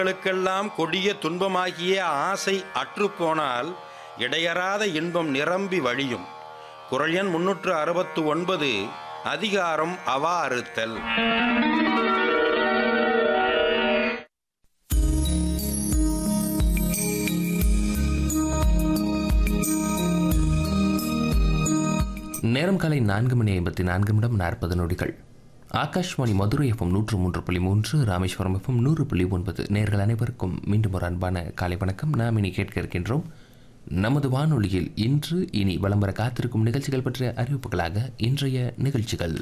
களுக்கெல்லாம் கொடிய துன்பமாகிய ஆசை அற்றுப்போனால் இடையறாத இன்பம் நிரம்பி வழியும் குரல் எண் முன்னூற்று அறுபத்து ஒன்பது அதிகாரம் அவா அறுத்தல் நேரம் காலை நான்கு மணி ஐம்பத்தி நான்கு நிமிடம் நாற்பது நொடிகள் ஆகாஷ்வாணி மதுரை எஃப்எம் நூற்று மூன்று புள்ளி மூன்று ராமேஸ்வரம் எஃப்எம் நூறு புள்ளி ஒன்பது நேர்கள் அனைவருக்கும் மீண்டும் ஒரு அன்பான காலை வணக்கம் நாம் இனி கேட்க இருக்கின்றோம் நமது வானொலியில் இன்று இனி வலம் வர காத்திருக்கும் நிகழ்ச்சிகள் பற்றிய அறிவிப்புகளாக இன்றைய நிகழ்ச்சிகள்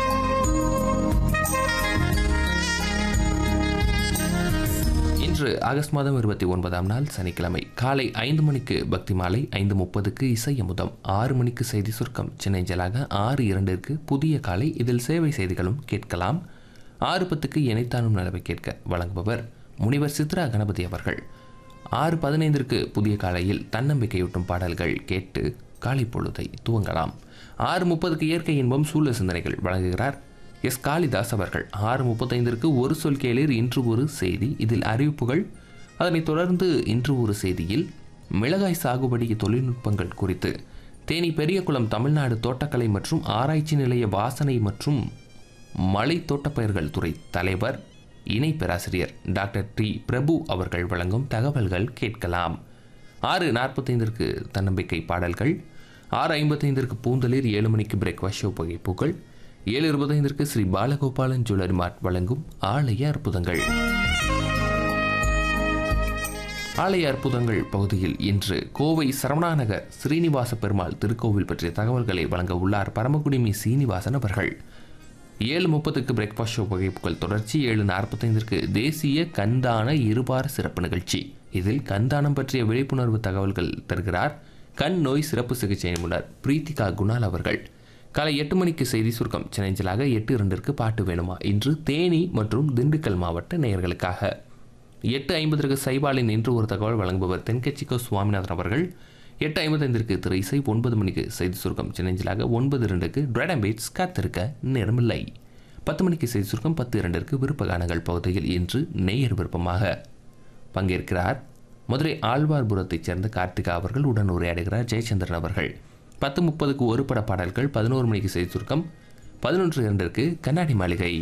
இன்று ஆகஸ்ட் மாதம் இருபத்தி ஒன்பதாம் நாள் சனிக்கிழமை காலை ஐந்து மணிக்கு பக்தி மாலை ஐந்து முப்பதுக்கு இசை அமுதம் ஆறு மணிக்கு செய்தி சுருக்கம் சின்னஞ்சலாக ஆறு இரண்டிற்கு புதிய காலை இதில் சேவை செய்திகளும் கேட்கலாம் ஆறு பத்துக்கு இணைத்தானும் நலவை கேட்க வழங்குபவர் முனிவர் சித்ரா கணபதி அவர்கள் ஆறு பதினைந்திற்கு புதிய காலையில் தன்னம்பிக்கையூட்டும் பாடல்கள் கேட்டு காலை பொழுதை துவங்கலாம் ஆறு முப்பதுக்கு இயற்கை இன்பம் சூழ சிந்தனைகள் வழங்குகிறார் எஸ் காளிதாஸ் அவர்கள் ஆறு முப்பத்தைந்திற்கு ஒரு சொல் கேளீர் இன்று ஒரு செய்தி இதில் அறிவிப்புகள் அதனைத் தொடர்ந்து இன்று ஒரு செய்தியில் மிளகாய் சாகுபடி தொழில்நுட்பங்கள் குறித்து தேனி பெரியகுளம் தமிழ்நாடு தோட்டக்கலை மற்றும் ஆராய்ச்சி நிலைய வாசனை மற்றும் மலை தோட்டப்பயிர்கள் துறை தலைவர் இணை பேராசிரியர் டாக்டர் டி பிரபு அவர்கள் வழங்கும் தகவல்கள் கேட்கலாம் ஆறு நாற்பத்தைந்திற்கு தன்னம்பிக்கை பாடல்கள் ஆறு ஐம்பத்தைந்திற்கு பூந்தளிர் ஏழு மணிக்கு பிரேக்ஃபாஸ்ட் ஷோ புகைப்புகள் ஏழு இருபத்தைந்திற்கு ஸ்ரீ பாலகோபாலன் ஜுவல்லரி மார்ட் வழங்கும் ஆலய அற்புதங்கள் ஆலய அற்புதங்கள் பகுதியில் இன்று கோவை சரவணாநகர் ஸ்ரீனிவாச பெருமாள் திருக்கோவில் பற்றிய தகவல்களை வழங்க உள்ளார் பரமக்குடி மீ சீனிவாசன் அவர்கள் ஏழு முப்பதுக்கு பிரேக்ஃபாஸ்ட் ஷோ வகைப்புகள் தொடர்ச்சி ஏழு நாற்பத்தைந்திற்கு தேசிய கண்தான இருபார சிறப்பு நிகழ்ச்சி இதில் கண்தானம் பற்றிய விழிப்புணர்வு தகவல்கள் தருகிறார் கண் நோய் சிறப்பு சிகிச்சை நிபுணர் பிரீத்திகா குணால் அவர்கள் காலை எட்டு மணிக்கு செய்தி சுருக்கம் சென்னைஞ்சலாக எட்டு இரண்டிற்கு பாட்டு வேணுமா இன்று தேனி மற்றும் திண்டுக்கல் மாவட்ட நேயர்களுக்காக எட்டு ஐம்பதற்கு சைபாலின் இன்று ஒரு தகவல் வழங்குபவர் தென்கட்சிக்கோ சுவாமிநாதன் அவர்கள் எட்டு ஐம்பத்தைந்திற்கு திரு இசை ஒன்பது மணிக்கு செய்தி சுருக்கம் சின்னஞ்சலாக ஒன்பது இரண்டுக்கு டிராடம் பீட்ஸ் காத்திருக்க நேரமில்லை பத்து மணிக்கு செய்தி சுருக்கம் பத்து இரண்டிற்கு விருப்ப கானங்கள் பகுதியில் இன்று நேயர் விருப்பமாக பங்கேற்கிறார் மதுரை ஆழ்வார்புரத்தைச் சேர்ந்த கார்த்திகா அவர்கள் உடன் உரையாடுகிறார் ஜெயச்சந்திரன் அவர்கள் பத்து முப்பதுக்கு ஒரு பட பாடல்கள் பதினோரு மணிக்கு செய்தி சுருக்கம் பதினொன்று இரண்டிற்கு கண்ணாடி மாளிகை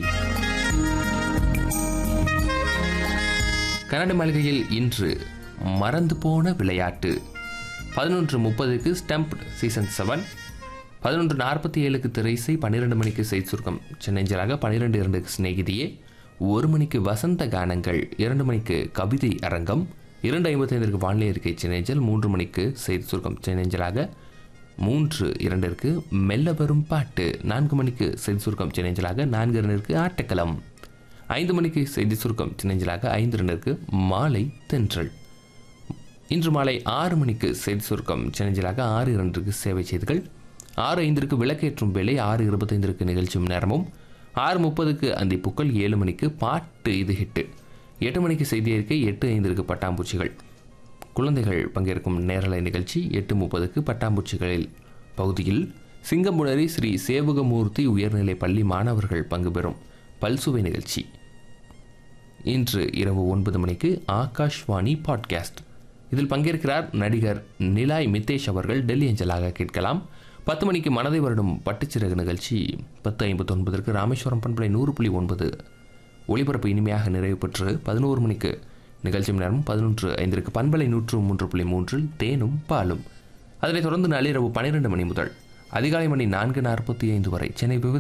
கண்ணாடி மாளிகையில் இன்று மறந்து போன விளையாட்டு பதினொன்று முப்பதுக்கு ஸ்டம்ப் சீசன் செவன் பதினொன்று நாற்பத்தி ஏழுக்கு திரைசை பன்னிரெண்டு மணிக்கு செய்தி சுருக்கம் சென்னைஞ்சலாக பன்னிரெண்டு இரண்டுக்கு சிநேகிதியே ஒரு மணிக்கு வசந்த கானங்கள் இரண்டு மணிக்கு கவிதை அரங்கம் இரண்டு ஐம்பத்தைந்திற்கு வானிலை இருக்கை சென்னைஞ்சல் மூன்று மணிக்கு செய்தி சுருக்கம் சென்னைஞ்சலாக மூன்று இரண்டிற்கு மெல்ல வரும் பாட்டு நான்கு மணிக்கு செய்தி சுருக்கம் சின்னஞ்சலாக நான்கு இரண்டிற்கு ஆட்டக்களம் ஐந்து மணிக்கு செய்தி சுருக்கம் சின்னஞ்சலாக ஐந்து இரண்டிற்கு மாலை தென்றல் இன்று மாலை ஆறு மணிக்கு செய்தி சுருக்கம் சின்னஞ்சலாக ஆறு இரண்டிற்கு சேவை செய்திகள் ஆறு ஐந்திற்கு விளக்கேற்றும் வேலை ஆறு இருபத்தைந்திற்கு நிகழ்ச்சியும் நேரமும் ஆறு முப்பதுக்கு அந்த புக்கள் ஏழு மணிக்கு பாட்டு இது ஹிட்டு எட்டு மணிக்கு செய்தி அறிக்கை எட்டு ஐந்திற்கு பட்டாம்பூச்சிகள் குழந்தைகள் பங்கேற்கும் நேரலை நிகழ்ச்சி எட்டு முப்பதுக்கு பட்டாம்பூச்சிகளில் பகுதியில் சிங்கமுனரி ஸ்ரீ சேவகமூர்த்தி உயர்நிலைப் பள்ளி மாணவர்கள் பங்கு பெறும் பல்சுவை நிகழ்ச்சி இன்று இரவு ஒன்பது மணிக்கு ஆகாஷ்வாணி பாட்காஸ்ட் இதில் பங்கேற்கிறார் நடிகர் நிலாய் மித்தேஷ் அவர்கள் டெல்லி அஞ்சலாக கேட்கலாம் பத்து மணிக்கு மனதை வருடும் பட்டுச்சிறகு நிகழ்ச்சி பத்து ஐம்பத்தி ஒன்பதற்கு ராமேஸ்வரம் பண்பலை நூறு புள்ளி ஒன்பது ஒளிபரப்பு இனிமையாக நிறைவு பெற்று பதினோரு மணிக்கு நிகழ்ச்சி நேரம் பதினொன்று ஐந்திற்கு பண்பலை நூற்று மூன்று புள்ளி மூன்றில் தேனும் பாலும் அதனைத் தொடர்ந்து நள்ளிரவு பன்னிரெண்டு மணி முதல் அதிகாலை மணி நான்கு நாற்பத்தி ஐந்து வரை சென்னை விவித